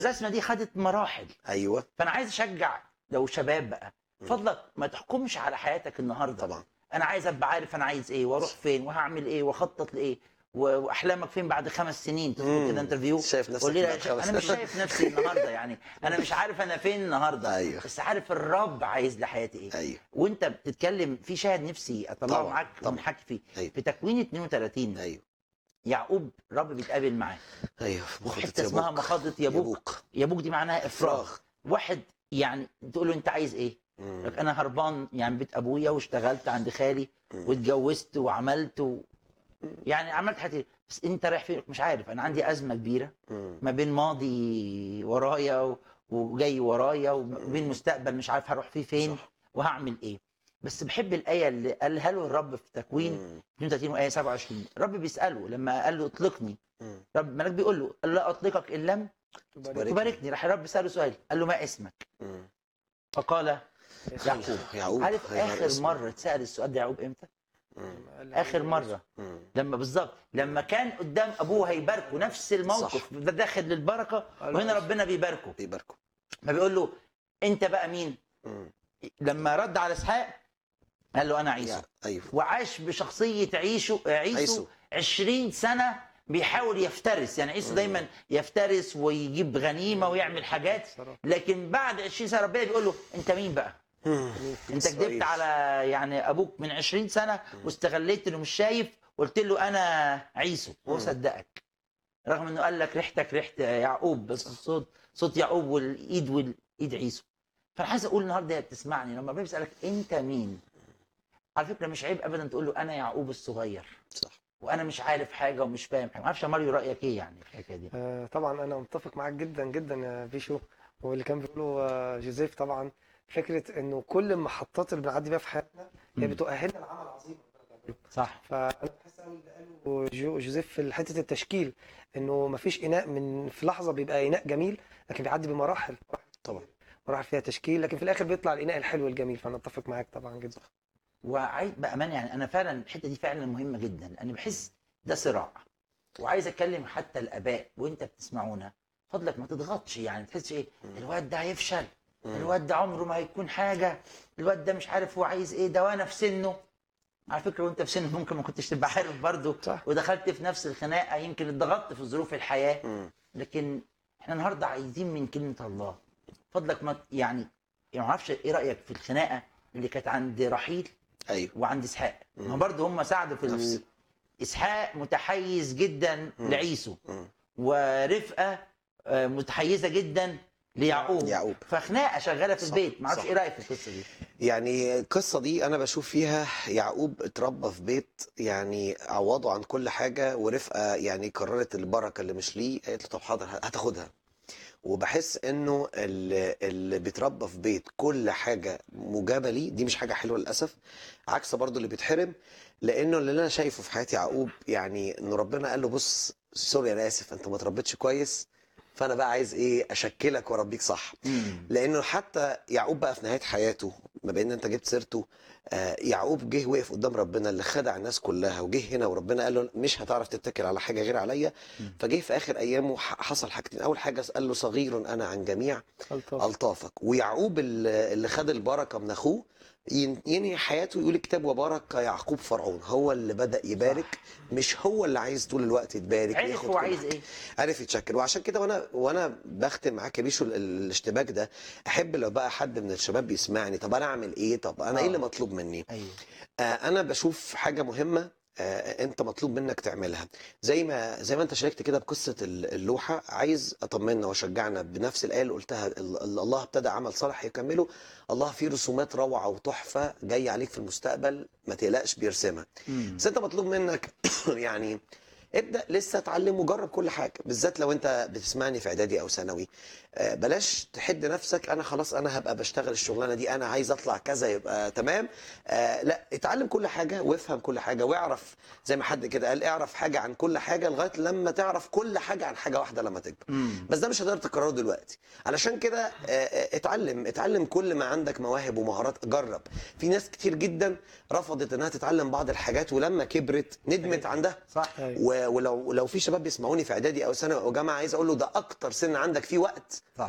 الرسمه دي خدت مراحل ايوه فانا عايز اشجع لو شباب بقى مم. فضلك ما تحكمش على حياتك النهارده طبعا انا عايز ابقى عارف انا عايز ايه واروح فين وهعمل ايه واخطط لايه و- واحلامك فين بعد خمس سنين تدخل مم. كده انترفيو شايف نفسك قول لي بعد خمس انا مش سنين. شايف نفسي النهارده يعني انا مش عارف انا فين النهارده أيوه. بس عارف الرب عايز لحياتي ايه ايوه وانت بتتكلم في شاهد نفسي اطلعه طبعاً، معاك طبعاً. ونحكي فيه أيوه. في تكوين 32 ايوه يعقوب الرب بيتقابل معاه ايوه وفي مخطط حته اسمها يبوق. مخاضه يبوك يبوق يبوك دي معناها افراغ فراغ واحد يعني تقول له انت عايز ايه مم. لك انا هربان يعني بيت ابويا واشتغلت عند خالي مم. واتجوزت وعملت و... يعني عملت حاجات بس انت رايح فين مش عارف انا عندي ازمه كبيره مم. ما بين ماضي ورايا و... وجاي ورايا وبين مستقبل مش عارف هروح فيه فين صح. وهعمل ايه بس بحب الايه اللي قالها له الرب في تكوين مم. 32 وايه 27 الرب بيساله لما قال له اطلقني مم. رب الملاك بيقول له قال له لا اطلقك ان لم تباركني. تباركني راح الرب ساله سؤال قال له ما اسمك مم. فقال يعقوب يعقوب عارف يا نهار اخر اسود. مره اتسال السؤال ده يعقوب امتى مم. اخر مره مم. لما بالظبط لما كان قدام ابوه هيباركه نفس الموقف صح. ده داخل للبركه وهنا ربنا بيباركه بيباركوا ما بيقول له انت بقى مين مم. لما رد على اسحاق قال له انا عيسو يا- ايوه وعاش بشخصيه عيسو عيسو عيسو. 20 سنه بيحاول يفترس يعني عيسو مم. دايما يفترس ويجيب غنيمه ويعمل حاجات لكن بعد 20 سنه ربنا بيقول له انت مين بقى مم. انت كدبت إسرائيل. على يعني ابوك من 20 سنه واستغليت انه مش شايف قلت له انا عيسو وهو مم. صدقك رغم انه قال لك ريحتك ريحه يعقوب بس الصوت صوت يعقوب والايد والايد عيسو فانا عايز اقول النهارده يا بتسمعني لما ربنا بيسالك انت مين على فكره مش عيب ابدا تقول له انا يعقوب الصغير صح وانا مش عارف حاجه ومش فاهم حاجه ما اعرفش يا ماريو رايك ايه يعني في الحكايه دي آه، طبعا انا متفق معاك جدا جدا يا بيشو واللي كان بيقوله آه، جوزيف طبعا فكره انه كل المحطات اللي بنعدي بيها في حياتنا هي مم. بتؤهلنا لعمل عظيم صح فانا بحس قوي اللي قاله جو- جوزيف في حته التشكيل انه ما فيش اناء من في لحظه بيبقى اناء جميل لكن بيعدي بمراحل طبعا مراحل فيها تشكيل لكن في الاخر بيطلع الاناء الحلو الجميل فانا اتفق معاك طبعا جدا وعايز بامان يعني انا فعلا الحته دي فعلا مهمه جدا لان بحس ده صراع وعايز اتكلم حتى الاباء وانت بتسمعونا فضلك ما تضغطش يعني تحس ايه الواد ده هيفشل مم. الواد ده عمره ما هيكون حاجه الواد ده مش عارف هو عايز ايه ده وانا في سنه على فكره وانت في سنه ممكن ما كنتش تبقى عارف برضه صح. ودخلت في نفس الخناقه يمكن اتضغطت في ظروف الحياه مم. لكن احنا النهارده عايزين من كلمه الله فضلك ما يعني يعني ما اعرفش ايه رايك في الخناقه اللي كانت عند رحيل ايوه وعند اسحاق مم. ما برضه هم ساعدوا في نفس. ال... اسحاق متحيز جدا مم. لعيسو مم. ورفقه آه، متحيزه جدا ليعقوب يعقوب. فخناقه شغاله في صح، البيت ما اعرفش صح. ايه رايك في القصه دي يعني القصة دي أنا بشوف فيها يعقوب اتربى في بيت يعني عوضه عن كل حاجة ورفقة يعني قررت البركة اللي مش ليه قالت له طب حاضر هتاخدها وبحس إنه اللي, اللي بيتربى في بيت كل حاجة مجابة ليه دي مش حاجة حلوة للأسف عكس برضو اللي بيتحرم لأنه اللي أنا شايفه في حياة يعقوب يعني إنه ربنا قال له بص سوري أنا آسف أنت ما تربيتش كويس فأنا بقى عايز إيه أشكلك وأربيك صح لانه حتى يعقوب بقى في نهايه حياته ما بين انت جبت سيرته آه، يعقوب جه وقف قدام ربنا اللي خدع الناس كلها وجه هنا وربنا قال له مش هتعرف تتكل على حاجه غير عليا مم. فجه في اخر ايامه ح- حصل حاجتين اول حاجه قال له صغير انا عن جميع الطف الطافك ويعقوب اللي اللي خد البركه من اخوه ين- ينهي حياته يقول الكتاب وبارك يعقوب فرعون هو اللي بدا يبارك مش هو اللي عايز طول الوقت يتبارك عرف ياخد هو كل عايز حاجة. ايه عارف يتشكل وعشان كده وانا وانا بختم معاك يا بيشو ال- ال- الاشتباك ده احب لو بقى حد من الشباب بيسمعني طب انا اعمل ايه طب انا ايه آه. اللي مطلوب مني ايوه آه انا بشوف حاجه مهمه آه انت مطلوب منك تعملها زي ما زي ما انت شاركت كده بقصه ال- اللوحه عايز اطمنا واشجعنا بنفس الايه اللي قلتها ال- ال- الله ابتدى عمل صالح يكمله الله فيه رسومات روعه وتحفه جايه عليك في المستقبل ما تقلقش بيرسمها مم. بس انت مطلوب منك يعني ابدا لسه اتعلم وجرب كل حاجه بالذات لو انت بتسمعني في اعدادي او ثانوي آه، بلاش تحد نفسك انا خلاص انا هبقى بشتغل الشغلانه دي انا عايز اطلع كذا يبقى تمام آه، لا اتعلم كل حاجه وافهم كل حاجه واعرف زي ما حد كده قال اعرف حاجه عن كل حاجه لغايه لما تعرف كل حاجه عن حاجه واحده لما تكبر مم. بس ده مش هتقدر تكرره دلوقتي علشان كده آه، آه، اتعلم اتعلم كل ما عندك مواهب ومهارات جرب في ناس كتير جدا رفضت انها تتعلم بعض الحاجات ولما كبرت ندمت عندها صح و... و- ولو لو في شباب بيسمعوني في اعدادي او ثانوي او جامعه عايز اقول له ده اكتر سن عندك فيه وقت صح